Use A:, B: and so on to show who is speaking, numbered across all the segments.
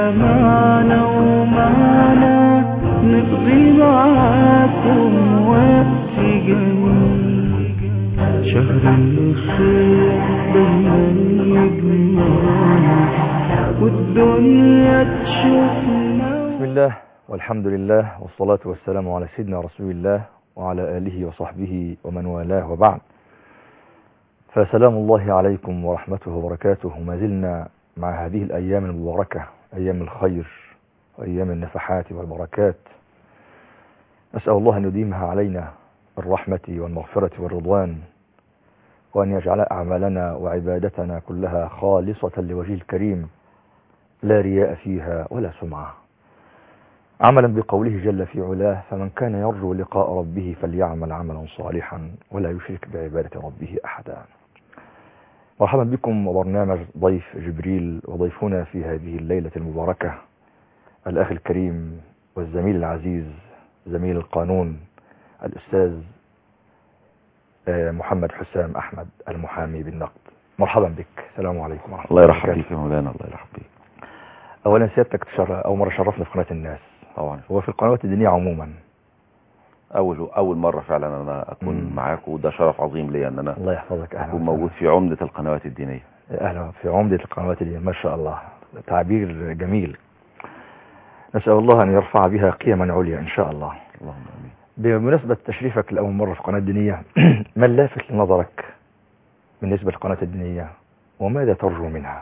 A: معنا ومعنا نقضي معاكم وقت جميل شهر الخير دايما يجمعنا والدنيا تشوفنا
B: بسم الله والحمد لله والصلاة والسلام على سيدنا رسول الله وعلى آله وصحبه ومن والاه وبعد فسلام الله عليكم ورحمته وبركاته ما زلنا مع هذه الأيام المباركة أيام الخير وأيام النفحات والبركات نسأل الله أن يديمها علينا بالرحمة والمغفرة والرضوان وأن يجعل أعمالنا وعبادتنا كلها خالصة لوجه الكريم لا رياء فيها ولا سمعة عملا بقوله جل في علاه فمن كان يرجو لقاء ربه فليعمل عملا صالحا ولا يشرك بعبادة ربه أحدا مرحبا بكم وبرنامج ضيف جبريل وضيفنا في هذه الليلة المباركة الأخ الكريم والزميل العزيز زميل القانون الأستاذ محمد حسام أحمد المحامي بالنقد مرحبا بك السلام عليكم ورحمة
C: الله يرحب بك يا مولانا الله يرحب بك
B: أولا سيادتك تشرف أول مرة شرفنا في قناة الناس
C: طبعا
B: هو في القنوات الدينية عموما
C: اول اول مره فعلا انا اكون
B: مم.
C: معاك وده شرف عظيم لي ان انا
B: الله يحفظك أهلا
C: اكون
B: وسهلا.
C: موجود في عمده القنوات الدينيه
B: أهلا في عمدة القنوات الدينية ما شاء الله تعبير جميل نسأل الله أن يرفع بها قيما عليا إن شاء الله
C: اللهم امين
B: بمناسبة تشريفك لأول مرة في قناة دينية ما اللافت لنظرك بالنسبة للقناة الدينية وماذا ترجو منها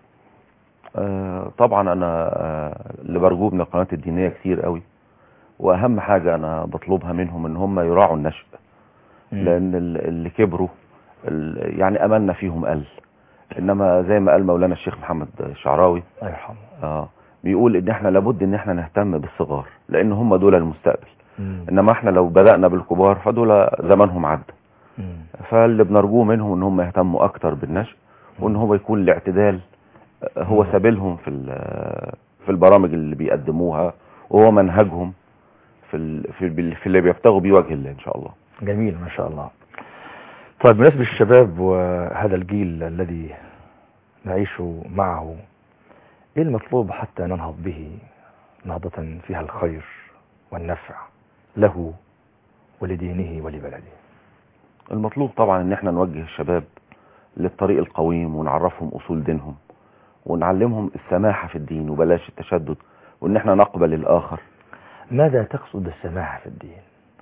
C: آه طبعا انا آه اللي برجوه من القنوات الدينيه كتير قوي واهم حاجه انا بطلبها منهم ان هم يراعوا النشء لان ال- اللي كبروا ال- يعني املنا فيهم قل انما زي ما قال مولانا الشيخ محمد الشعراوي
B: الله يرحمه
C: اه بيقول ان احنا لابد ان احنا نهتم بالصغار لان هم دول المستقبل
B: مم.
C: انما احنا لو بدأنا بالكبار فدول زمانهم عدى
B: مم.
C: فاللي بنرجوه منهم ان هم يهتموا اكتر بالنشء وان هو يكون الاعتدال هو
B: مم.
C: سبيلهم في ال- في البرامج اللي بيقدموها وهو منهجهم في ال- في ال- في اللي بيبتغوا بيه وجه الله ان شاء الله
B: جميل ما شاء الله طيب بالنسبة للشباب وهذا الجيل الذي نعيش معه ايه المطلوب حتى ننهض به نهضة فيها الخير والنفع له ولدينه ولبلده
C: المطلوب طبعا ان احنا نوجه الشباب للطريق القويم ونعرفهم اصول دينهم ونعلمهم السماحة في الدين وبلاش التشدد وان احنا نقبل الاخر
B: ماذا تقصد السماحة في الدين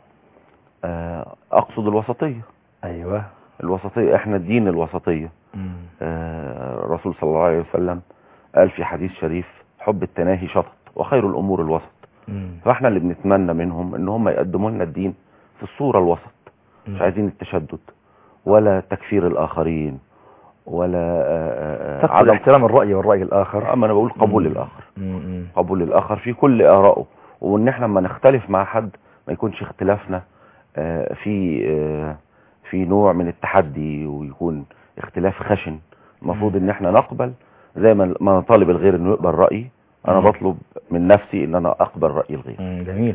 C: آه، اقصد الوسطية
B: ايوه
C: الوسطية احنا الدين الوسطية
B: مم.
C: آه، الرسول صلى الله عليه وسلم قال في حديث شريف حب التناهي شطط وخير الامور الوسط
B: مم.
C: فاحنا اللي بنتمنى منهم ان هم يقدموا لنا الدين في الصورة الوسط
B: مم.
C: مش عايزين التشدد ولا تكفير الاخرين ولا آه، آه،
B: تقصد
C: عدم
B: احترام الرأي والرأي الآخر
C: اما انا بقول قبول
B: مم.
C: الاخر
B: مم.
C: قبول الاخر في كل ارائه وان احنا لما نختلف مع حد ما يكونش اختلافنا آه، في آه، في نوع من التحدي ويكون اختلاف خشن المفروض
B: مم.
C: ان احنا نقبل زي ما ما طالب الغير انه يقبل رايي انا
B: مم.
C: بطلب من نفسي ان انا اقبل راي الغير
B: مم. جميل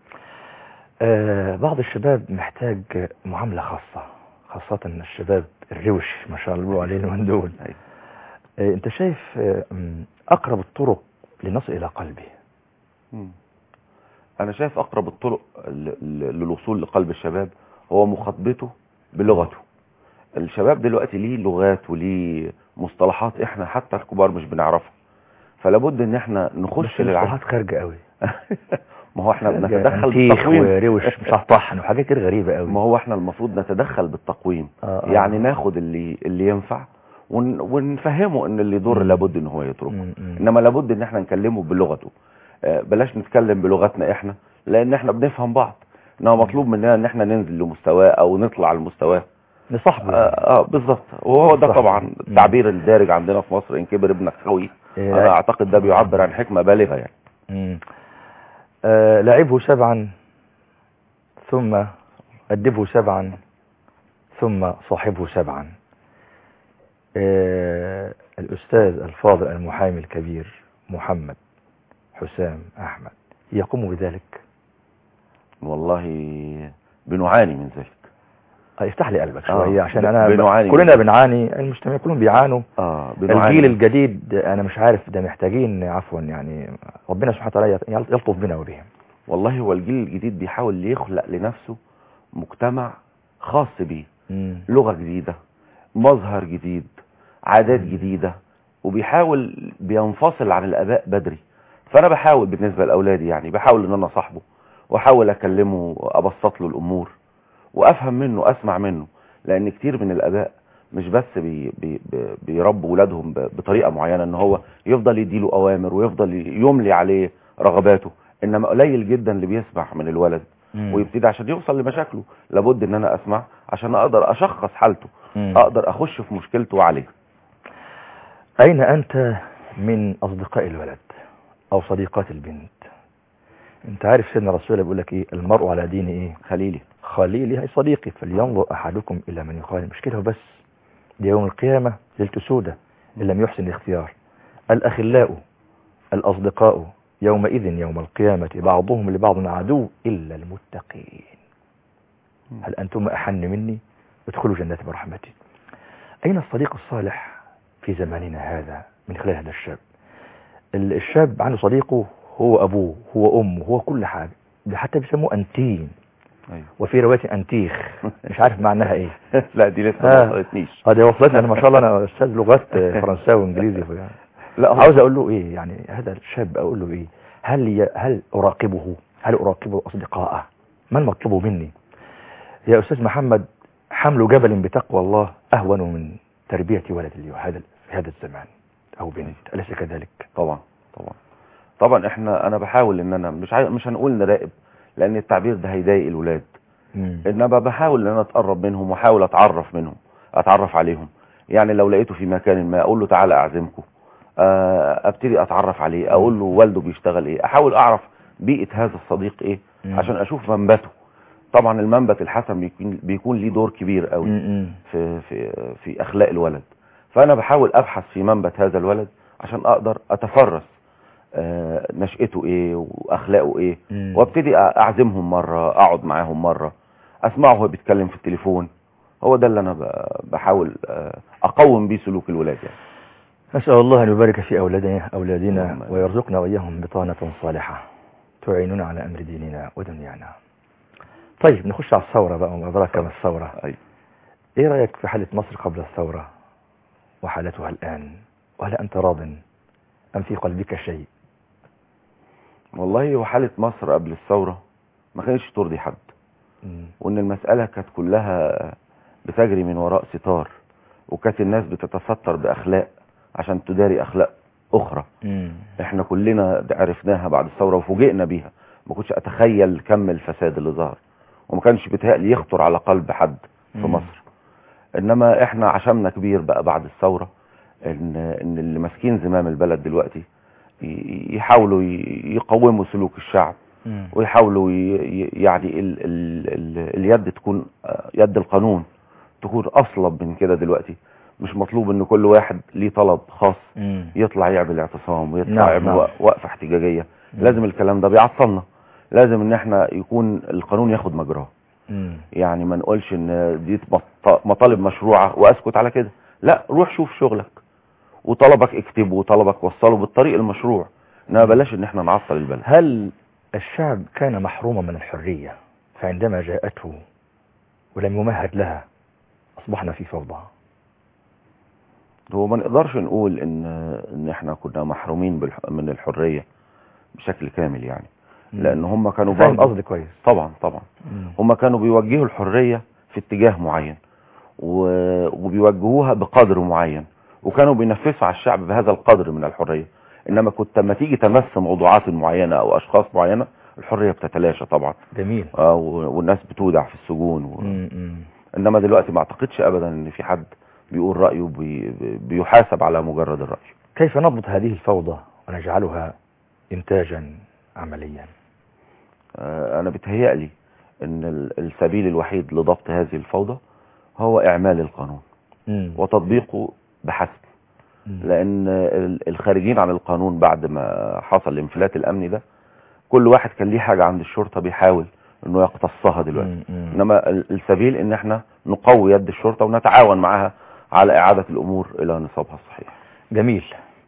B: آه بعض الشباب محتاج معاملة خاصة خاصة الشباب الروش ما شاء الله عليه من دول
C: أيوة.
B: آه انت شايف آه مم، اقرب الطرق لنصل الى قلبه
C: مم. انا شايف اقرب الطرق ل- ل- للوصول لقلب الشباب هو مخاطبته بلغته الشباب دلوقتي ليه لغات وليه مصطلحات احنا حتى الكبار مش بنعرفها فلابد ان احنا نخش
B: بس
C: للعالم
B: مصطلحات خارجة قوي
C: ما هو احنا
B: خارجة
C: بنتدخل
B: انتيخ
C: بالتقويم
B: وروش مش عارف طحن وحاجات كده غريبة قوي
C: ما هو احنا المفروض نتدخل بالتقويم
B: آه، آه.
C: يعني ناخد اللي اللي ينفع ون ونفهمه ان اللي يضر
B: مم.
C: لابد ان هو يتركه
B: مم، مم.
C: انما لابد ان احنا نكلمه بلغته آه، بلاش نتكلم بلغتنا احنا لان احنا بنفهم بعض انما مطلوب مننا ان احنا ننزل لمستواه او نطلع لمستواه
B: لصاحبه
C: اه, آه بالظبط وهو ده
B: صح.
C: طبعا
B: مم.
C: التعبير الدارج عندنا في مصر ان كبر ابنك خوي
B: إيه،
C: انا اعتقد ده بيعبر عن حكمه بالغه يعني
B: مم. آه لعبه سبعا ثم أدبه سبعا ثم صاحبه سبعا آه الأستاذ الفاضل المحامي الكبير محمد حسام أحمد يقوم بذلك
C: والله بنعاني من ذلك
B: آه، افتح لي قلبك
C: آه،
B: شويه عشان
C: ب-
B: انا
C: بنعاني
B: كلنا
C: من-
B: بنعاني المجتمعين كلهم بيعانوا
C: اه بنعاني.
B: الجيل الجديد انا مش عارف ده محتاجين عفوا يعني ربنا سبحانه وتعالى يل- يلطف بنا وبهم
C: والله هو الجيل الجديد بيحاول يخلق لنفسه مجتمع خاص بيه
B: مم.
C: لغة جديدة مظهر جديد عادات جديدة وبيحاول بينفصل عن الآباء بدري فأنا بحاول بالنسبة لأولادي يعني بحاول إن أنا صاحبه وأحاول أكلمه أبسط له الأمور وأفهم منه أسمع منه لأن كتير من الآباء مش بس بي بي بي- بيربوا ولادهم ب- بطريقة معينة إن هو يفضل يديله أوامر ويفضل يملي عليه رغباته إنما قليل جدا اللي بيسمع من الولد
B: مم.
C: ويبتدي عشان يوصل لمشاكله لابد ان انا اسمع عشان اقدر اشخص حالته
B: مم.
C: اقدر اخش في مشكلته واعالجها
B: أين أنت من أصدقاء الولد أو صديقات البنت أنت عارف سيدنا رسول الله بيقول لك إيه المرء على دين إيه
C: خليلي
B: خليلي هي صديقي فلينظر أحدكم إلى من يخالي مش كده وبس دي يوم القيامة ليلة سودة إن لم يحسن الاختيار الأخلاء الأصدقاء يومئذ يوم القيامة بعضهم لبعض عدو إلا المتقين هل أنتم أحن مني ادخلوا جنة برحمتي أين الصديق الصالح في زماننا هذا من خلال هذا الشاب ال- الشاب عنده صديقه هو أبوه هو أمه هو كل حاجة ده حتى بيسموه أنتين
C: ايوه
B: وفي رواية أنتيخ مش عارف معناها إيه
C: لا دي لسه
B: آه.
C: ما وصلتنيش
B: هذه وصلتني أنا ما شاء الله أنا أستاذ لغات آه، فرنساوي وإنجليزي ف- يعني.
C: لا هو
B: عاوز أقول له إيه يعني هذا الشاب أقول له إيه هل ي... هل أراقبه هل أراقب أصدقائه ما المطلوب مني يا أستاذ محمد حمل جبل بتقوى الله أهون من تربية ولد اليوم هذا في هذا الزمان أو بنت أليس كذلك
C: طبعا طبعا طبعا احنا انا بحاول ان انا مش عاي... مش هنقول نراقب لان التعبير ده هيضايق الولاد
B: مم.
C: انما بحاول ان انا اتقرب منهم واحاول اتعرف منهم اتعرف عليهم يعني لو لقيته في مكان ما اقول له تعالى اعزمكم آه، ابتدي اتعرف عليه اقول له والده بيشتغل ايه احاول اعرف بيئة هذا الصديق ايه
B: مم.
C: عشان اشوف منبته طبعا المنبت الحسن بيكون بيكون ليه دور كبير قوي
B: مم.
C: في في في اخلاق الولد فانا بحاول ابحث في منبت هذا الولد عشان اقدر اتفرس آه، نشأته ايه واخلاقه ايه
B: مم.
C: وابتدي اعزمهم مرة اقعد معاهم مرة اسمعه وهو بيتكلم في التليفون هو ده اللي انا ب- بحاول آه، اقوم بيه سلوك الولاد يعني
B: نسأل الله أن يبارك في أولادنا, أولادنا
C: اللهم آمين.
B: ويرزقنا وإياهم بطانة صالحة تعيننا على أمر ديننا ودنيانا طيب نخش على الثورة بقى وما أدراك ما الثورة
C: أيوة.
B: إيه رأيك في حالة مصر قبل الثورة وحالتها الآن وهل أنت راض أم في قلبك شيء
C: والله هو حالة مصر قبل الثورة ما كانتش ترضي حد
B: مم.
C: وان المسألة كانت كلها بتجري من وراء ستار وكانت الناس بتتستر باخلاق عشان تداري اخلاق اخرى
B: مم.
C: احنا كلنا عرفناها بعد الثورة وفوجئنا بيها ما كنتش اتخيل كم الفساد اللي ظهر وما كانش بيتهيألي يخطر على قلب حد في
B: مم.
C: مصر انما احنا عشمنا كبير بقى بعد الثورة ان ان اللي ماسكين زمام البلد دلوقتي ي- يحاولوا ي- يقوموا سلوك الشعب
B: مم.
C: ويحاولوا ي- ي- يعني ال ال ال اليد تكون آه، يد القانون تكون اصلب من كده دلوقتي مش مطلوب ان كل واحد ليه طلب خاص
B: مم.
C: يطلع يعمل اعتصام ويطلع
B: نعم،
C: يعمل
B: نعم.
C: وق- وقفة احتجاجية
B: مم.
C: لازم الكلام ده بيعطلنا لازم ان احنا يكون القانون ياخد مجراه
B: مم.
C: يعني ما نقولش ان دي مط- مطالب مشروعة واسكت على كده لا روح شوف شغلك وطلبك اكتبه وطلبك وصله بالطريق المشروع انما بلاش ان احنا نعطل البلد
B: هل الشعب كان محروما من الحرية فعندما جاءته ولم يمهد لها أصبحنا في فوضى
C: هو ما نقدرش نقول ان ان احنا كنا محرومين بالح- من الحرية بشكل كامل يعني لان هم كانوا
B: فاهم
C: برضه-
B: قصدي كويس
C: طبعا طبعا
B: مم.
C: هم كانوا بيوجهوا الحرية في اتجاه معين و- وبيوجهوها بقدر معين وكانوا بينفذوا على الشعب بهذا القدر من الحرية انما كنت لما تيجي تمس موضوعات معينة او اشخاص معينة الحرية بتتلاشى طبعا
B: جميل
C: آه، و- والناس بتودع في السجون و...
B: مم. مم.
C: انما دلوقتي ما اعتقدش ابدا ان في حد بيقول رأيه بي... بيحاسب على مجرد الرأي
B: كيف نضبط هذه الفوضى ونجعلها إنتاجا عمليا
C: آه، انا بتهيألي ان ال- السبيل الوحيد لضبط هذه الفوضى هو اعمال القانون
B: مم.
C: وتطبيقه بحسب
B: مم.
C: لان ال- الخارجين عن القانون بعد ما حصل الانفلات الامني ده كل واحد كان ليه حاجة عند الشرطة بيحاول انه يقتصها دلوقتي
B: مم. مم.
C: انما ال- السبيل ان احنا نقوي يد الشرطة ونتعاون معها على إعادة الأمور إلى نصابها الصحيح
B: جميل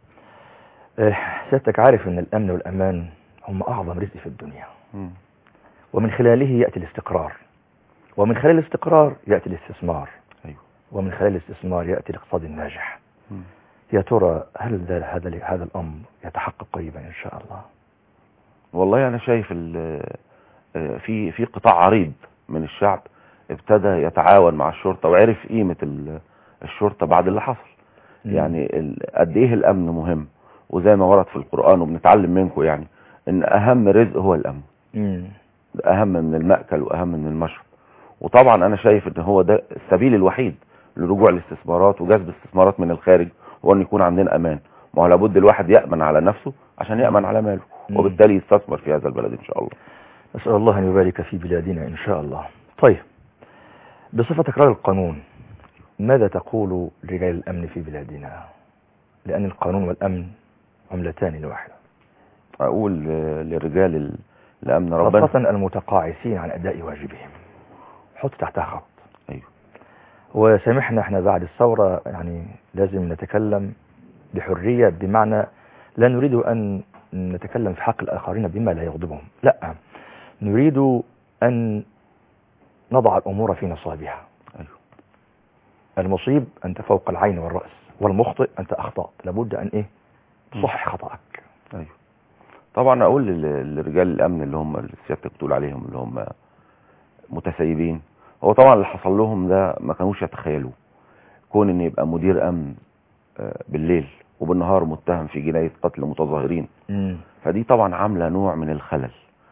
B: آه، سيادتك عارف ان الامن والامان هم اعظم رزق في الدنيا
C: مم.
B: ومن خلاله يأتي الاستقرار ومن خلال الاستقرار يأتي الاستثمار
C: أيوه.
B: ومن خلال الاستثمار يأتي الاقتصاد الناجح
C: مم.
B: يا ترى هل ذا- هذا هذا الأمر يتحقق قريبا إن شاء الله
C: والله أنا شايف ال- آه، في في قطاع عريض من الشعب ابتدى يتعاون مع الشرطة وعرف قيمة ال- الشرطة بعد اللي حصل يعني ال- قد ايه الامن مهم وزي ما ورد في القرآن وبنتعلم منكم يعني ان اهم رزق هو الامن
B: مم.
C: اهم من المأكل واهم من المشرب وطبعا انا شايف ان هو ده السبيل الوحيد لرجوع الاستثمارات وجذب استثمارات من الخارج هو ان يكون عندنا امان ما هو لابد الواحد يأمن على نفسه عشان يأمن على ماله
B: مم.
C: وبالتالي يستثمر في هذا البلد ان شاء الله
B: نسأل الله أن يبارك في بلادنا إن شاء الله طيب بصفتك رجل القانون ماذا تقول لرجال الأمن في بلادنا لأن القانون والأمن عملتان لواحدة
C: اقول آه، لرجال ال- الامن ربنا
B: خاصة المتقاعسين عن أداء واجبهم حط تحتها خط
C: ايوه
B: وسامحنا احنا بعد الثورة يعني لازم نتكلم بحرية بمعنى لا نريد أن نتكلم في حق الآخرين بما لا يغضبهم لا نريد أن نضع الأمور في نصابها
C: ايوه
B: المصيب أنت فوق العين والرأس والمخطئ أنت أخطأت لابد أن إيه تصحح خطأك
C: ايوه طبعا اقول لل- لرجال الامن اللي هم اللي سيادتك بتقول عليهم اللي هم متسيبين هو طبعا اللي حصل لهم ده ما كانوش يتخيلوه كون ان يبقى مدير امن آه، بالليل وبالنهار متهم في جناية قتل متظاهرين فدي طبعا عاملة نوع من الخلل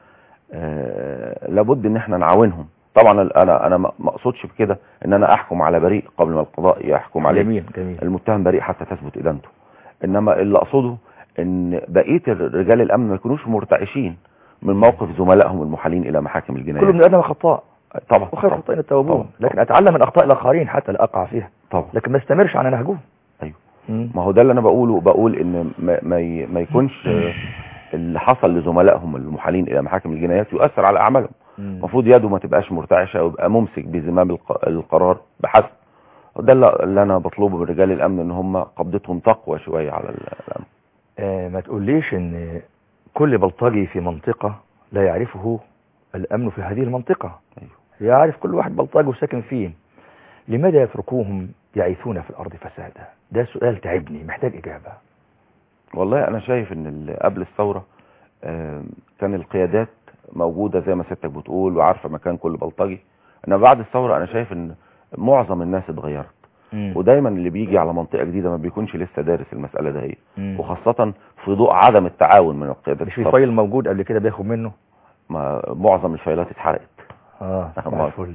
C: آه، لابد ان احنا نعاونهم طبعا انا انا ما ما اقصدش بكده ان انا احكم على بريء قبل ما القضاء يحكم عليه
B: جميل جميل
C: المتهم بريء حتى تثبت ادانته انما اللي اقصده ان بقيه رجال الامن ما يكونوش مرتعشين من موقف زملائهم المحالين الى محاكم
B: كل
C: الجنايات
B: ابن آدم خطاء
C: طبعا
B: وخير
C: طبعا
B: خطائين التوابون
C: طبعا.
B: لكن أتعلم من أخطاء الآخرين حتى لا أقع فيها
C: طبعا
B: لكن ما استمرش على نهجهم
C: أيوه.
B: مم.
C: ما هو ده اللي انا بقوله بقول ان ما, ما, ي- ما يكونش آه، اللي حصل لزملائهم المحالين الى محاكم الجنايات يؤثر على اعمالهم
B: مم.
C: المفروض يده ما تبقاش مرتعشه ويبقى ممسك بزمام الق- القرار بحسب ده اللي اللي انا بطلبه من رجال الامن ان هم قبضتهم تقوى شويه على ال- الامن
B: آه ما تقوليش ان كل بلطجي في منطقة لا يعرفه الأمن في هذه المنطقة
C: أيوه.
B: يعرف كل واحد بلطجي وساكن فين لماذا يتركوهم يعيثون في الأرض فسادا ده سؤال تعبني محتاج إجابة
C: والله انا شايف ان ال- قبل الثوره آم، كان القيادات موجوده زي ما سيادتك بتقول وعارفه مكان كل بلطجي انما بعد الثوره انا شايف ان معظم الناس اتغيرت ودايما اللي بيجي على منطقه جديده ما بيكونش لسه دارس المساله ده هي
B: مم.
C: وخاصه في ضوء عدم التعاون من القيادات
B: مش في
C: السابقة.
B: فايل موجود قبل كده بياخد منه
C: ما معظم الفايلات اتحرقت
B: اه
C: نعم.
B: صباح الفل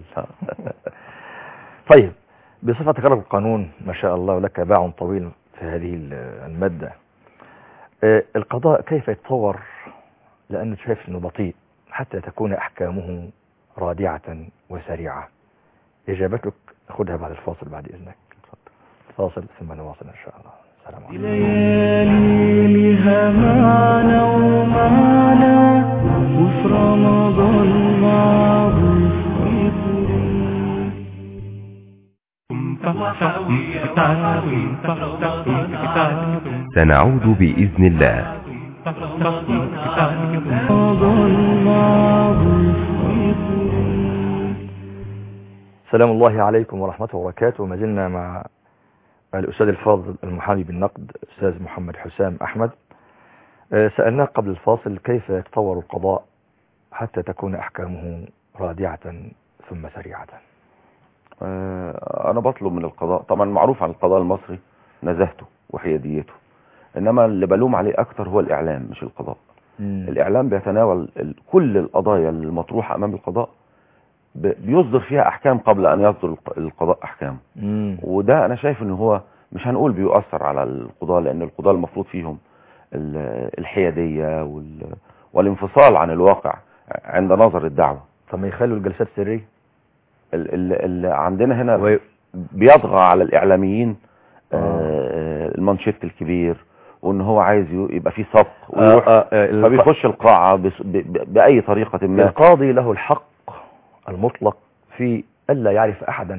B: طيب بصفتك رجل القانون ما شاء الله لك باع طويل في هذه ال- المادة آه، القضاء كيف يتطور لأنه شايف أنه بطيء حتى تكون أحكامه رادعة وسريعة إجابتك خذها بعد الفاصل بعد إذنك فاصل ثم نواصل إن شاء الله السلام عليكم
A: ليالي لها معنى ومعنى وفي رمضان معروف
D: سنعود بإذن الله
A: رمضان معروف
B: سلام الله عليكم ورحمة وبركاته ما زلنا مع الأستاذ الفاضل المحامي بالنقد أستاذ محمد حسام أحمد آه، سألناه قبل الفاصل كيف يتطور القضاء حتى تكون أحكامه رادعة ثم سريعة
C: آه، انا بطلب من القضاء طبعا معروف عن القضاء المصري نزاهته وحياديته انما اللي بلوم عليه اكتر هو الاعلام مش القضاء الاعلام بيتناول ال- كل القضايا المطروحه امام القضاء ب- بيصدر فيها احكام قبل ان يصدر الق- القضاء احكام
B: مم.
C: وده انا شايف ان هو مش هنقول بيؤثر على القضاء لان القضاء المفروض فيهم ال- الحياديه وال- والانفصال عن الواقع عند نظر الدعوه
B: طب ما يخلوا الجلسات سرية
C: ال- ال- ال- عندنا هنا
B: و-
C: بيطغى على الاعلاميين
B: آه.
C: آه، المانشيت الكبير وان هو عايز ي- يبقى فيه سبق
B: آه،
C: ويروح
B: آه، آه، الق-
C: فبيخش القاعه بس- ب- ب- باي طريقه ما
B: القاضي له الحق المطلق في ألا يعرف أحدا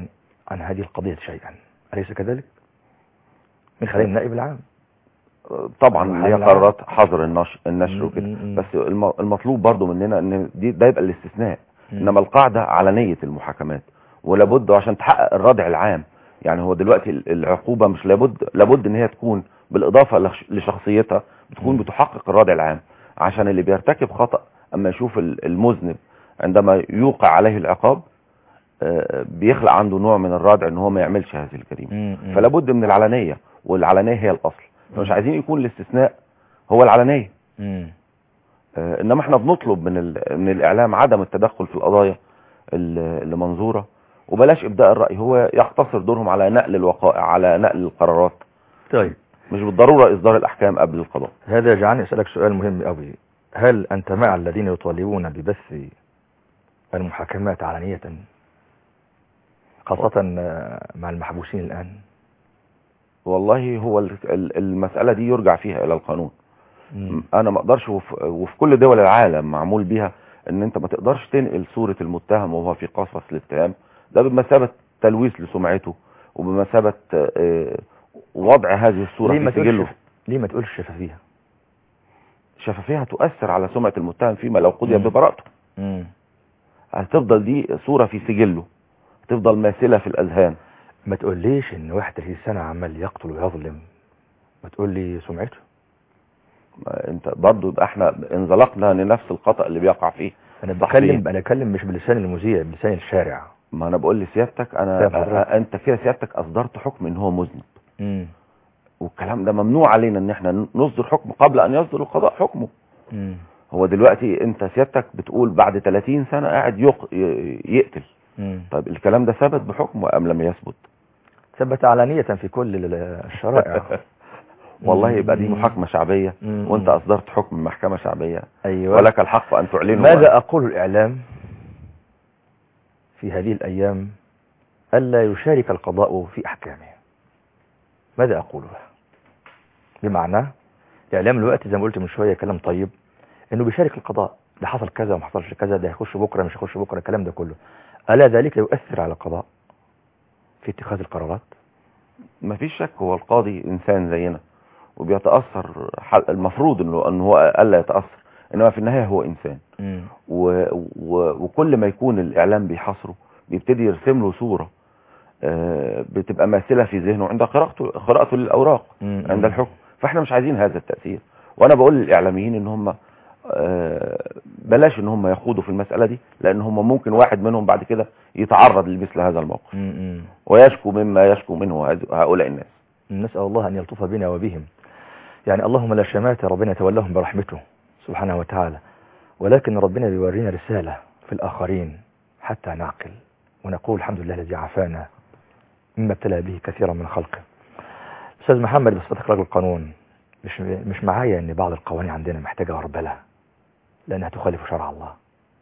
B: عن هذه القضية شيئا أليس كذلك؟ من خلال النائب العام
C: طبعا اللي هي
B: العام.
C: قرارات حظر النشر النشر
B: مم،
C: وكده
B: مم، مم.
C: بس الم- المطلوب برضو مننا ان دي ده يبقى الاستثناء
B: مم.
C: انما القاعده علنيه المحاكمات ولابد عشان تحقق الردع العام يعني هو دلوقتي ال- العقوبه مش لابد لابد ان هي تكون بالاضافه لش- لشخصيتها بتكون
B: مم.
C: بتحقق الردع العام عشان اللي بيرتكب خطا اما يشوف ال- المذنب عندما يوقع عليه العقاب آه، بيخلق عنده نوع من الردع ان هو ما يعملش هذه الجريمه
B: مم، مم.
C: فلا بد من العلنيه والعلنيه هي الاصل فمش عايزين يكون الاستثناء هو العلنيه
B: مم.
C: آه، انما احنا بنطلب من ال- من الاعلام عدم التدخل في القضايا ال- اللي منظوره وبلاش ابداء الراي هو يقتصر دورهم على نقل الوقائع على نقل القرارات
B: طيب
C: مش بالضروره اصدار الاحكام قبل القضاء
B: هذا يجعلني أسألك سؤال مهم أوي هل أنت مع الذين يطالبون ببث المحاكمات علنية خاصة آه، مع المحبوسين الآن
C: والله هو ال- ال- المساله دي يرجع فيها الى القانون
B: مم.
C: انا ما اقدرش وف- وفي كل دول العالم معمول بيها ان انت ما تقدرش تنقل صورة المتهم وهو في قصص الاتهام ده بمثابة تلويث لسمعته وبمثابة آه، وضع هذه الصورة
B: ليه ما
C: في سجله
B: تقولش ليه ما تقولش شفافية
C: شفافيها تؤثر على سمعة المتهم فيما لو قضي
B: مم.
C: ببراءته
B: مم.
C: هتفضل دي صورة في سجله تفضل ماثلة في الأذهان
B: ما تقوليش ان 31 سنة عمال يقتل ويظلم ما تقول لي سمعته
C: ما انت برضو يبقى احنا انزلقنا لنفس الخطأ اللي بيقع فيه
B: انا
C: صحيح.
B: بتكلم انا بتكلم مش بلسان المذيع بلسان الشارع
C: ما انا بقول لسيادتك انا
B: فاهم حضرتك.
C: أ- انت كده سيادتك اصدرت حكم ان هو مذنب
B: مم.
C: والكلام ده ممنوع علينا ان احنا نصدر حكم قبل ان يصدر القضاء حكمه
B: مم.
C: هو دلوقتي انت سيادتك بتقول بعد 30 سنة قاعد يق... ي- يقتل
B: مم.
C: طيب الكلام ده ثبت بحكم ام لم يثبت
B: ثبت علانية في كل ال- الشرائع
C: والله يبقى دي
B: مم.
C: محاكمة شعبية
B: مم.
C: وانت اصدرت حكم من محكمة شعبية
B: ايوه
C: ولك الحق ان تعلنه
B: ماذا اقول الاعلام في هذه الايام الا يشارك القضاء في احكامه ماذا اقولها بمعنى الاعلام الوقت زي ما قلت من شويه كلام طيب انه بيشارك القضاء ده حصل كذا وما حصلش كذا ده هيخش بكره مش هيخش بكره الكلام ده كله الا ذلك يؤثر على القضاء في اتخاذ القرارات
C: ما فيش شك هو القاضي انسان زينا وبيتاثر حل... المفروض انه ان هو الا يتاثر انما في النهايه هو انسان
B: مم.
C: و... و... وكل ما يكون الاعلام بيحاصره بيبتدي يرسم له صوره آه، بتبقى ماثله في ذهنه عند قراءته قراءته للاوراق
B: مم.
C: عند الحكم فاحنا مش عايزين هذا التاثير وانا بقول للاعلاميين ان هم آه، بلاش ان هم يخوضوا في المساله دي لان هم ممكن واحد منهم بعد كده يتعرض لمثل هذا الموقف
B: مم. مم.
C: ويشكو مما يشكو منه هذ- هؤلاء الناس
B: نسأل الله أن يلطف بنا وبهم يعني اللهم لا شماتة ربنا يتولاهم برحمته سبحانه وتعالى ولكن ربنا بيورينا رسالة في الآخرين حتى نعقل ونقول الحمد لله الذي عافانا مما ابتلى به كثيرا من خلقه أستاذ محمد بصفتك راجل قانون مش مش معايا ان بعض القوانين عندنا محتاجة غربلة لأنها تخالف شرع الله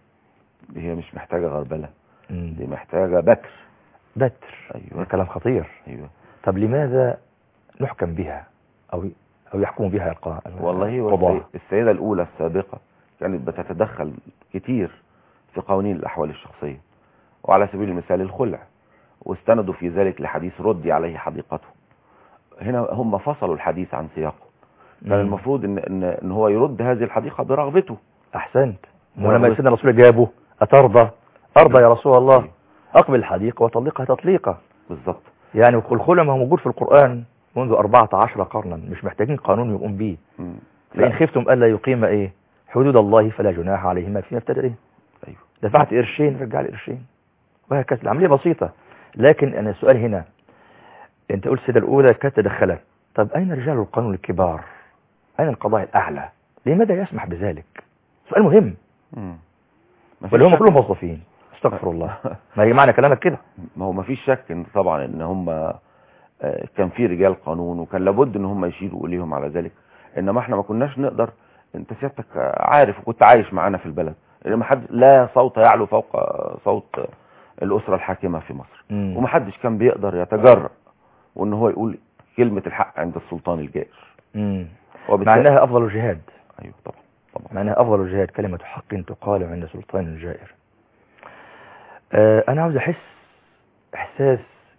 C: دي هي مش محتاجه غربله
B: مم.
C: دي محتاجه بكر
B: بتر
C: ايوه
B: ده كلام خطير
C: ايوه
B: طب لماذا نحكم بها أو أو يحكم بها القضاء
C: والله هو
B: القضاة؟
C: السي- السيده الاولى السابقه كانت بتتدخل كتير في قوانين الاحوال الشخصيه وعلى سبيل المثال الخلع واستندوا في ذلك لحديث ردي عليه حديقته هنا هم فصلوا الحديث عن سياقه كان
B: مم.
C: المفروض ان ان ان هو يرد هذه الحديقه برغبته
B: احسنت
C: برغبة.
B: ولما سيدنا الرسول جابه اترضى ارضى يا رسول الله
C: أيوة.
B: اقبل الحديقه وطلقها تطليقا
C: بالظبط
B: يعني الخلع ما هو موجود في القران منذ 14 قرنا مش محتاجين قانون يقوم به
C: مم.
B: فان
C: لا.
B: خفتم الا يقيم ايه حدود الله فلا جناح عليهما فيما افتدى به
C: ايوه
B: دفعت قرشين رجع لي قرشين وهكذا العمليه بسيطه لكن انا السؤال هنا انت قلت السيده الاولى كانت تدخلت طب اين رجال القانون الكبار اين القضاء الاعلى لماذا يسمح بذلك سؤال مهم
C: مم. مفيش
B: ولا هم
C: شك-
B: كلهم موظفين استغفر الله ما هي معنى كلامك كده
C: ما هو ما فيش شك ان طبعا ان هم آه، كان في رجال قانون وكان لابد ان هم يشيلوا ايديهم على ذلك انما احنا ما كناش نقدر انت سيادتك عارف وكنت عايش معانا في البلد ان ما حد لا صوت يعلو فوق صوت الاسره الحاكمه في مصر
B: مم.
C: وما حدش كان بيقدر يتجرأ وان هو يقول كلمه الحق عند السلطان الجائر
B: مم.
C: وبالتالي-
B: مع انها افضل الجهاد
C: ايوه طبعا طبعا
B: مع انها افضل الجهاد كلمة حق تقال عند سلطان جائر آه انا عاوز احس احساس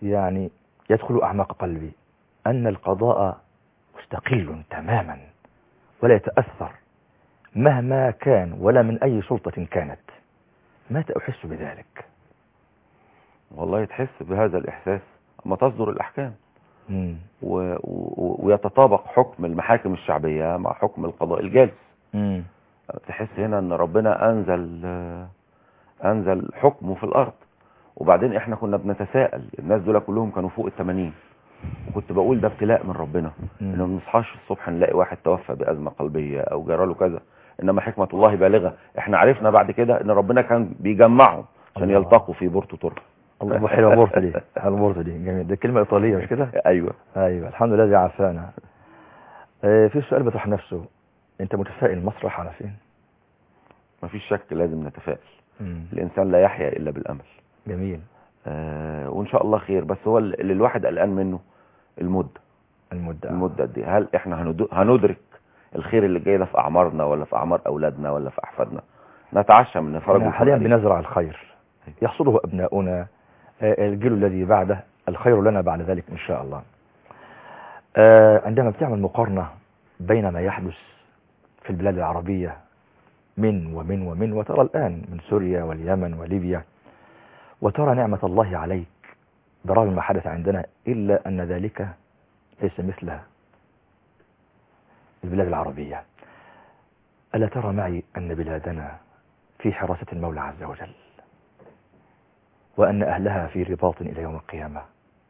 B: يعني يدخل أعماق قلبي أن القضاء مستقيل تماما ولا يتأثر مهما كان ولا من أي سلطة كانت متى أحس بذلك
C: والله تحس بهذا الإحساس أما تصدر الأحكام
B: مم.
C: و... و... ويتطابق حكم المحاكم الشعبية مع حكم القضاء الجالس
B: مم.
C: تحس هنا ان ربنا انزل آه، انزل حكمه في الارض وبعدين احنا كنا بنتساءل الناس دول كلهم كانوا فوق ال 80 وكنت بقول ده ابتلاء من ربنا
B: مم.
C: ان ما بنصحاش الصبح نلاقي واحد توفى بازمه قلبيه او جرى له كذا انما حكمه الله بالغه احنا عرفنا بعد كده ان ربنا كان بيجمعهم عشان
B: الله.
C: يلتقوا في بورتو تورك
B: الله حلوة بورصة دي حلوة بورصة دي جميل دي كلمة إيطالية مش كده
C: ايوه
B: أيوة الحمد لله الذي عافانا آه، في سؤال بيطرح نفسه أنت متفائل مصر رايحة على فين
C: مفيش شك لازم نتفائل
B: مم.
C: الانسان لا يحيا الا بالامل
B: جميل
C: آه وان شاء الله خير بس هو اللي الواحد قلقان منه المده
B: المدة
C: المدة دي هل احنا هندو- هندرك الخير اللي جاي ده في اعمارنا ولا في اعمار اولادنا ولا في احفادنا نتعشى من فرج
B: احنا حاليا
C: القرآن.
B: بنزرع الخير يحصده أبناؤنا آه، الجيل الذي بعده الخير لنا بعد ذلك إن شاء الله آه، عندما بتعمل مقارنة بين ما يحدث في البلاد العربية من ومن ومن وترى الآن من سوريا واليمن وليبيا وترى نعمة الله عليك برغم ما حدث عندنا إلا أن ذلك ليس مثل البلاد العربية ألا ترى معي أن بلادنا في حراسة المولى عز وجل وأن أهلها في رباط إلى يوم القيامة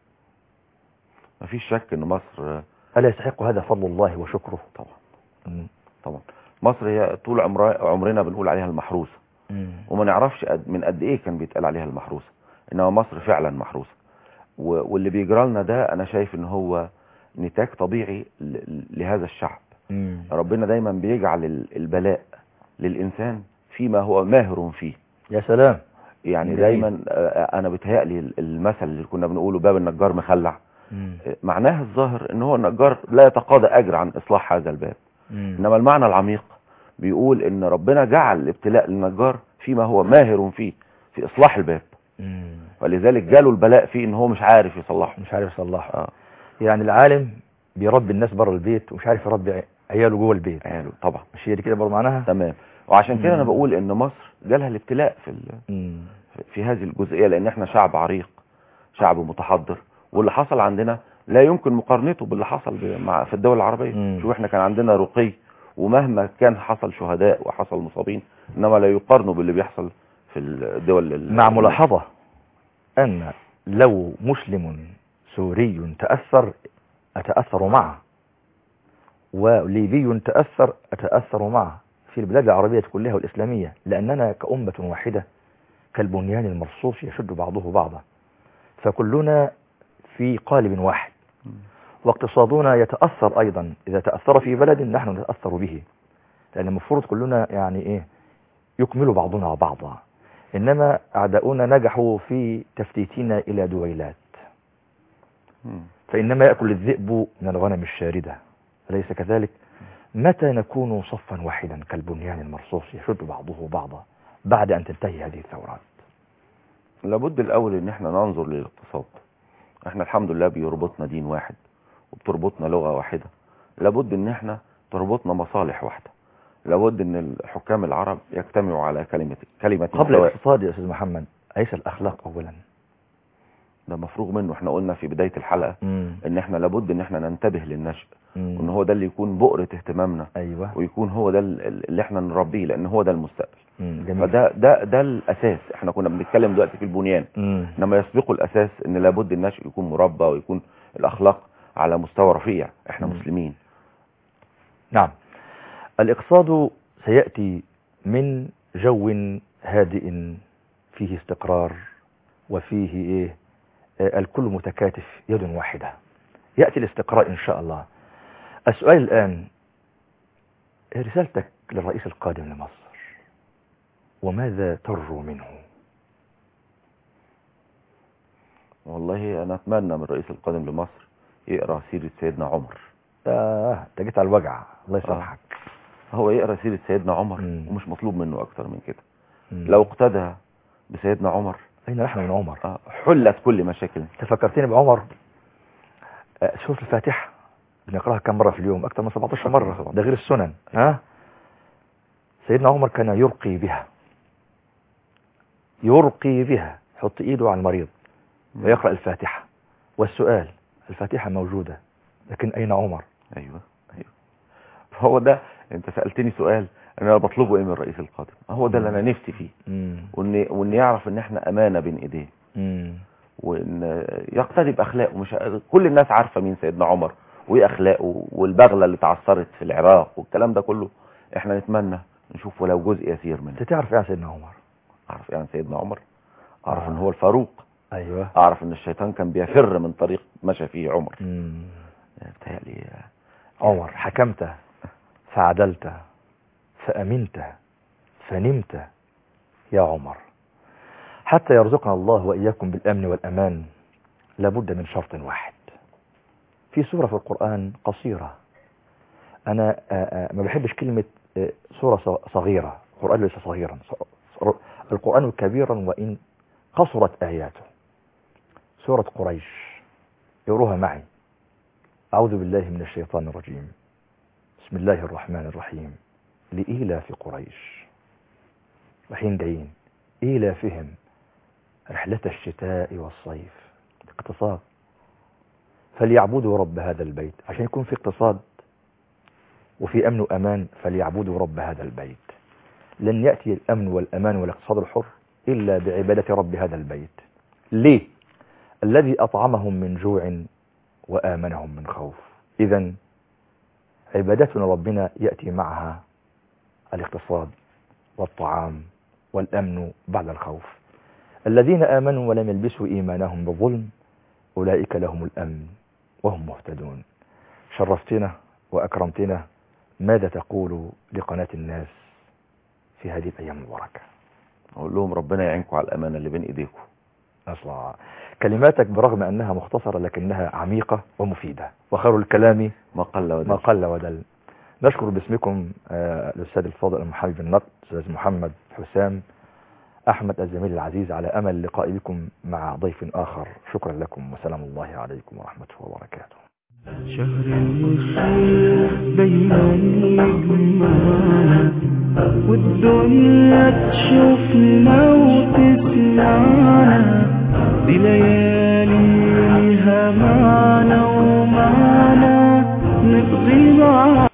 C: مفيش شك ان مصر
B: ألا يستحق هذا فضل الله وشكره
C: طبعا
B: مم.
C: طبعا مصر هي طول عمر عمرنا بنقول عليها المحروسة
B: مم.
C: وما نعرفش قد من قد ايه كان بيتقال عليها المحروسة انما مصر فعلا محروسة و- واللي بيجرى لنا ده انا شايف ان هو نتاج طبيعي ل- لهذا الشعب
B: مم.
C: ربنا دايما بيجعل ال- البلاء للانسان فيما هو ماهر فيه
B: يا سلام
C: يعني
B: جميل.
C: دايما آه، انا بيتهيألي المثل اللي كنا بنقوله باب النجار مخلع
B: مم.
C: آه، معناه الظاهر ان هو النجار لا يتقاضى اجر عن اصلاح هذا الباب
B: مم.
C: انما المعنى العميق بيقول ان ربنا جعل الابتلاء للنجار فيما هو ماهر فيه في اصلاح الباب
B: مم.
C: ولذلك جاله البلاء فيه ان هو مش عارف يصلحه
B: مش عارف يصلحه
C: اه
B: يعني العالم بيربي الناس بره البيت ومش عارف يربي عياله جوه البيت
C: عياله طبعا
B: مش هي دي كده برضه معناها
C: تمام وعشان كده انا
B: مم.
C: بقول ان مصر جالها الابتلاء في ال...
B: مم.
C: في هذه الجزئية لان احنا شعب عريق شعب متحضر واللي حصل عندنا لا يمكن مقارنته باللي حصل ب- مع في الدول العربية
B: مم.
C: شوف احنا كان عندنا رقي ومهما كان حصل شهداء وحصل مصابين انما لا يقارنوا باللي بيحصل في الدول ال-
B: مع ملاحظة أن لو مسلم سوري تأثر أتأثر معه وليبي تأثر أتأثر معه في البلاد العربية كلها والإسلامية لأننا كأمة واحدة كالبنيان المرصوص يشد بعضه بعضا فكلنا في قالب واحد
C: مم.
B: واقتصادنا يتأثر أيضا إذا تأثر في بلد نحن نتأثر به لأن المفروض كلنا يعني إيه يكمل بعضنا بعضا إنما أعداؤنا نجحوا في تفتيتنا إلى دويلات
C: مم.
B: فإنما يأكل الذئب من الغنم الشاردة أليس كذلك متى نكون صفا واحدا كالبنيان المرصوص يشد بعضه بعضا بعد أن تنتهي هذه الثورات
C: لابد الاول ان احنا ننظر للاقتصاد احنا الحمد لله بيربطنا دين واحد وبتربطنا لغة واحدة لابد ان احنا تربطنا مصالح واحدة لابد ان الحكام العرب يجتمعوا على كلمة كلمة
B: قبل
C: سواء.
B: الاقتصاد يا أستاذ محمد أليس الأخلاق أولا
C: ده مفروغ منه احنا قلنا في بداية الحلقة
B: مم.
C: ان احنا لابد ان احنا ننتبه للنشء
B: مم.
C: وان هو ده اللي يكون بؤرة اهتمامنا
B: أيوة
C: ويكون هو ده ال- اللي احنا نربيه لان هو ده المستقبل
B: مم. جميل
C: فده ده ده الاساس احنا كنا بنتكلم دلوقتي في البنيان
B: مم.
C: انما يسبقه الاساس ان لابد النشء يكون مربى ويكون الاخلاق على مستوى رفيع احنا
B: مم.
C: مسلمين
B: نعم الاقتصاد سيأتي من جو هادئ فيه استقرار وفيه إيه آه، الكل متكاتف يد واحدة يأتي الاستقرار إن شاء الله السؤال الآن رسالتك للرئيس القادم لمصر وماذا ترجو منه
C: والله انا اتمنى من الرئيس القادم لمصر يقرا سيرة سيدنا عمر
B: آه انت جيت على الوجع الله يسامحك
C: هو يقرا سيرة سيدنا عمر
B: مم.
C: ومش مطلوب منه اكتر من كده
B: مم.
C: لو اقتدى بسيدنا عمر
B: أين نحن من عمر
C: آه، حلت كل مشاكلنا
B: أنت فكرتني بعمر آه، سورة الفاتحة بنقراها كم مرة في اليوم أكثر من 17 مرة ده غير السنن ها سيدنا عمر كان يرقي بها يرقي بها يحط إيده على المريض ويقرأ الفاتحة والسؤال الفاتحة موجودة لكن أين عمر
C: ايوه ايوه هو ده انت سالتني سؤال انا بطلبه ايه من الرئيس القادم هو ده اللي انا نفسي فيه
B: مم.
C: وان وان يعرف ان احنا امانه بين ايديه
B: مم.
C: وان يقتدي باخلاقه مش كل الناس عارفه مين سيدنا عمر وايه اخلاقه والبغله اللي اتعثرت في العراق والكلام ده كله احنا نتمنى نشوف ولو جزء يسير منه
B: أنت تعرف إيه عن سيدنا عمر
C: اعرف يعني سيدنا عمر اعرف
B: آه.
C: ان هو الفاروق
B: أيوه
C: اعرف ان الشيطان كان بيفر من طريق مشى فيه عمر
B: مم.
C: بتهيألي
B: عمر حكمت فعدلت فأمنت فنمت يا عمر حتى يرزقنا الله وإياكم بالأمن والأمان لابد من شرط واحد في سورة في القرآن قصيرة أنا آه، آه، ما بحبش كلمة آه، سورة ص- صغيرة القرآن ليس صغيرا ص- ص- القرآن كبيرا وإن قصرت آياته سورة قريش يقروها معي أعوذ بالله من الشيطان الرجيم بسم الله الرحمن الرحيم لإيلاف قريش وحين جايين إيلافهم رحلة الشتاء والصيف اقتصاد فليعبدوا رب هذا البيت عشان يكون في اقتصاد وفي أمن وأمان فليعبدوا رب هذا البيت لن يأتي الأمن والأمان والاقتصاد الحر إلا بعبادة رب هذا البيت ليه؟ الذي أطعمهم من جوع وآمنهم من خوف إذا عبادتنا ربنا يأتي معها الاقتصاد والطعام والأمن بعد الخوف الذين آمنوا ولم يلبسوا إيمانهم بظلم أولئك لهم الأمن وهم مهتدون شرفتنا وأكرمتنا ماذا تقول لقناة الناس في هذه الأيام المباركة
C: اقول لهم ربنا يعينكم على الامانه اللي بين ايديكم
B: أصلا كلماتك برغم أنها مختصرة لكنها عميقة ومفيدة وخير الكلام
C: ما قل ودل
B: ما قل ودل نشكر باسمكم آه، الأستاذ الفاضل المحامي بالنقد أستاذ محمد حسام أحمد الزميل العزيز على أمل لقاء بكم مع ضيف آخر شكرا لكم وسلام الله عليكم ورحمته وبركاته
A: شهر الخير دايما يجمعنا والدنيا تشوفنا وتسمعنا دي لياليها معنا ومعنا نقضي معنا